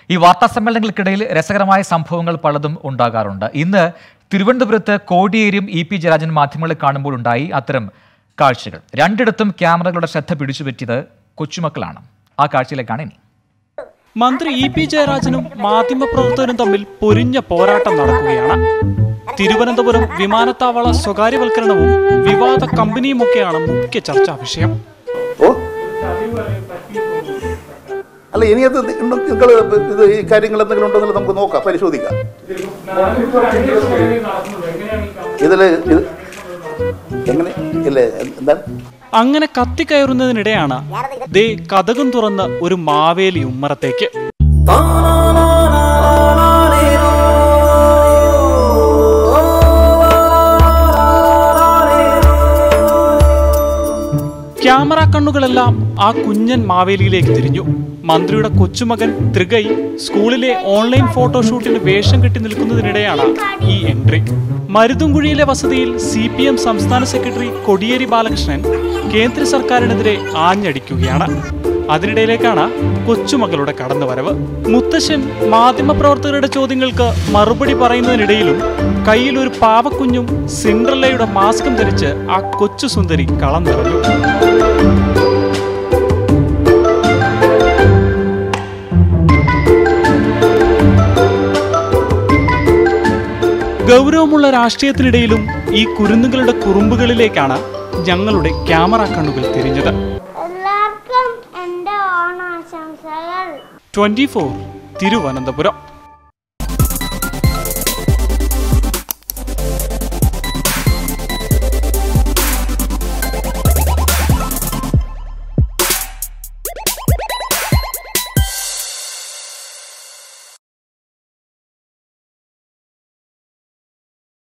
ഈ വാർത്താ സമ്മേളനങ്ങൾക്കിടയിൽ രസകരമായ സംഭവങ്ങൾ പലതും ഉണ്ടാകാറുണ്ട് ഇന്ന് തിരുവനന്തപുരത്ത് കോടിയേരിയും ഇ പി ജയരാജൻ മാധ്യമങ്ങളെ കാണുമ്പോൾ ഉണ്ടായി അത്തരം കാഴ്ചകൾ രണ്ടിടത്തും ക്യാമറകളുടെ ശ്രദ്ധ പിടിച്ചുപറ്റിയത് കൊച്ചുമക്കളാണ് ആ കാഴ്ചയിലേക്കാണ് ഇനി മന്ത്രി ഇ പി ജയരാജനും മാധ്യമപ്രവർത്തകരും തമ്മിൽ പൊരിഞ്ഞ പോരാട്ടം നടക്കുകയാണ് തിരുവനന്തപുരം വിമാനത്താവള സ്വകാര്യവൽക്കരണവും വിവാദ കമ്പനിയുമൊക്കെയാണ് മുഖ്യ ചർച്ചാ വിഷയം ഓ അല്ല ഇനി അത് നിങ്ങൾ ഇത് ഈ കാര്യങ്ങൾ എന്തെങ്കിലും ഉണ്ടെങ്കിൽ നമുക്ക് നോക്കാം പരിശോധിക്കാം ഇതില് ഇത് എങ്ങനെ ഇല്ലേ എന്താണ് അങ്ങനെ കത്തിക്കയറുന്നതിനിടെയാണ് ദേ കഥകും തുറന്ന് ഒരു മാവേലി ഉമ്മറത്തേക്ക് ക്യാമറ കണ്ണുകളെല്ലാം ആ കുഞ്ഞൻ മാവേലിയിലേക്ക് തിരിഞ്ഞു മന്ത്രിയുടെ കൊച്ചുമകൻ ത്രികൈ സ്കൂളിലെ ഓൺലൈൻ ഫോട്ടോഷൂട്ടിന് വേഷം കെട്ടി നിൽക്കുന്നതിനിടെയാണ് ഈ എൻട്രി മരുതുംകുഴിയിലെ വസതിയിൽ സി പി എം സംസ്ഥാന സെക്രട്ടറി കൊടിയേരി ബാലകൃഷ്ണൻ കേന്ദ്ര സർക്കാരിനെതിരെ ആഞ്ഞടിക്കുകയാണ് അതിനിടയിലേക്കാണ് കൊച്ചുമകളുടെ കടന്നുവരവ് മുത്തശ്ശൻ മാധ്യമപ്രവർത്തകരുടെ ചോദ്യങ്ങൾക്ക് മറുപടി പറയുന്നതിനിടയിലും കയ്യിൽ ഒരു പാവക്കുഞ്ഞും സിൻഡ്രല്ലയുടെ മാസ്കും ധരിച്ച് ആ കൊച്ചു സുന്ദരി കളം നിറഞ്ഞു ഗൗരവമുള്ള രാഷ്ട്രീയത്തിനിടയിലും ഈ കുരുന്നുകളുടെ കുറുമ്പുകളിലേക്കാണ് ഞങ്ങളുടെ ക്യാമറ കണ്ണുകൾ തിരിഞ്ഞത് എല്ലാവർക്കും എൻ്റെ ഓണാശംസകൾ ട്വന്റി ഫോർ തിരുവനന്തപുരം